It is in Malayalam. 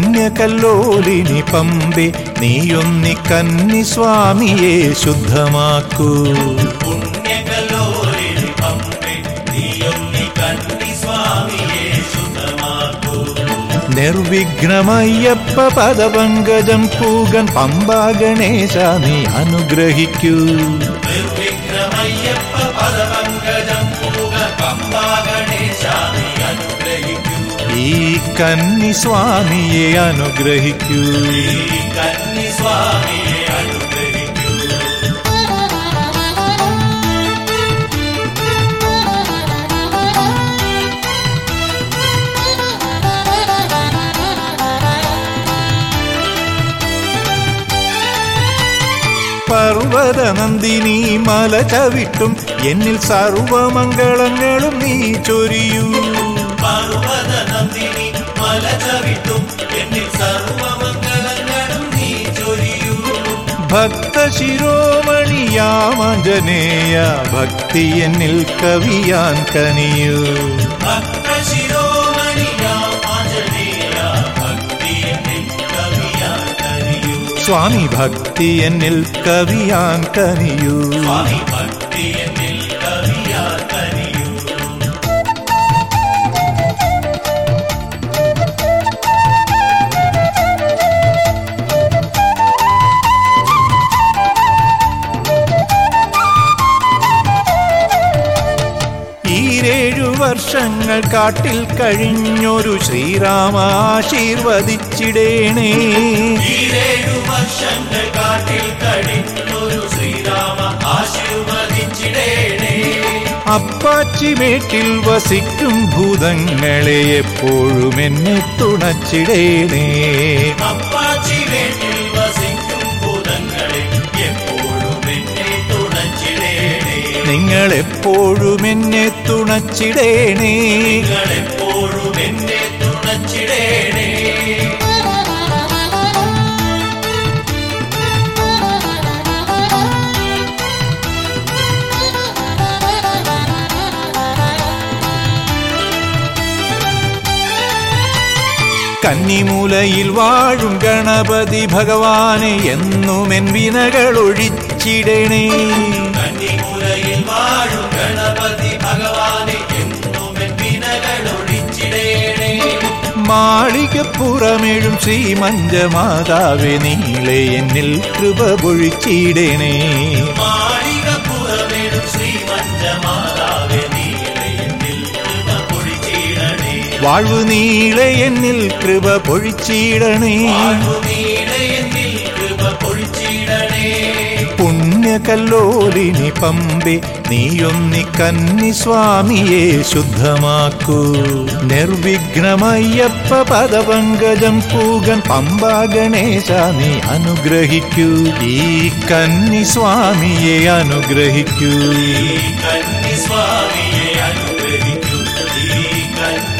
പുണ്യകല്ലോലിനി പമ്പെ നീയൊന്നി കന്നി സ്വാമിയെ ശുദ്ധമാക്കൂ പുണ്യകലോലിനി പമ്പെ നീയൊന്നി കന്നി സ്വാമിയെ ശുദ്ധമാക്കൂ നിർവിഘ്നമയ്യപ്പ പദപങ്കജം പൂകൻ പമ്പാ ഗണേശ നീ അനുഗ്രഹിക്കൂ നിർവിഘ്നമയ്യപ്പ പദപങ്കജം പൂക പമ്പാ ഗണേശാമി അനുഗ്രഹിക്കൂ ഈ കന്നി സ്വാമിയെ അനുഗ്രഹിക്കൂ ഈ കന്നി സ്വാമിയെ അനുഗ്രഹിക്കൂ പർവ്വത നന്ദിനി മല ചവിട്ടും എന്നിൽ സർവമംഗളങ്ങളും നീ ചൊരിയൂ പർവ്വത നന്ദിനി മല ചവിട്ടും എന്നിൽ സർവമംഗളങ്ങളും നീ ചൊരിയൂ ഭക്ത ശിരോമണിയാമഞ്ജനേയ ഭക്തി എന്നിൽ കവിയാൻ കനിയൂ ഭക്ത ശിരോമണിയാം ആഞ്ജനേയ ഭക്തി എന്നിൽ കവിയാൻ കനിയൂ സ്വാമി ഭക്തി എന്നിൽ കവിയാൻ കനിയൂ സ്വാമി ഭക്തി എന്നിൽ കവിയാൻ കനിയൂ ഈരേഴു വർഷങ്ങൾ കാട്ടിൽ കഴിഞ്ഞൊരു ശ്രീരാമ ആശീർവദിച്ചിടേണേ ഈരേഴു വർഷങ്ങൾ കാട്ടിൽ കഴിഞ്ഞൊരു ശ്രീരാമ ആശീർവദിച്ചിടേണേ അപ്പാച്ചി മേട്ടിൽ വസിക്കും ഭൂതങ്ങളെ എപ്പോഴും എന്നെ തുണച്ചിടേണേ അപ്പാച്ചി വീട്ടിൽ വസിക്കും ഭൂതങ്ങളെ എപ്പോഴും എന്നെ തുണച്ചിടേണേ നിങ്ങൾ എപ്പോഴും എന്നെ തുണച്ചിടേണേ നിങ്ങൾ എപ്പോഴും എന്നെ തുണച്ചിടേണേ കന്നിമൂലയിൽ വാഴും ഗണപതി ഭഗവാനെ എന്നും എൻ വിനകൾ ഒഴിച്ചിടണേ കന്നിമുലയിൽ വാഴും ഗണപതി ഭഗവാനെ എന്നും വിനകൾ ഒഴിച്ചിടേണേ മാളികപ്പുറമേഴും ശ്രീമഞ്ചമാതാവെ നീളെ എന്നിൽ കൃപ പൊഴിച്ചിടണേ മാളികപ്പുറമേടും ശ്രീമഞ്ചമാതാവെ നീളെ എന്നിൽ കൃപ പൊഴിച്ചിടണേ വാഴ്വു നീളെ എന്നിൽ കൃപ പൊഴിച്ചിടണേ വാഴുനീളെ എന്നിൽ കൃപ പൊഴിച്ചിടണേ പുണ്യകല്ലോലിനി പമ്പെ നീയൊന്നി കന്നി സ്വാമിയെ ശുദ്ധമാക്കൂ നിർവിഘ്നമയ്യപ്പ പദപങ്കജം പൂകൻ പമ്പാ ഗണേശ നീ അനുഗ്രഹിക്കൂ ഈ കന്നി സ്വാമിയെ അനുഗ്രഹിക്കൂ ഈ കന്നി സ്വാമിയെ അനുഗ്രഹിക്കൂ ഈ കന്നി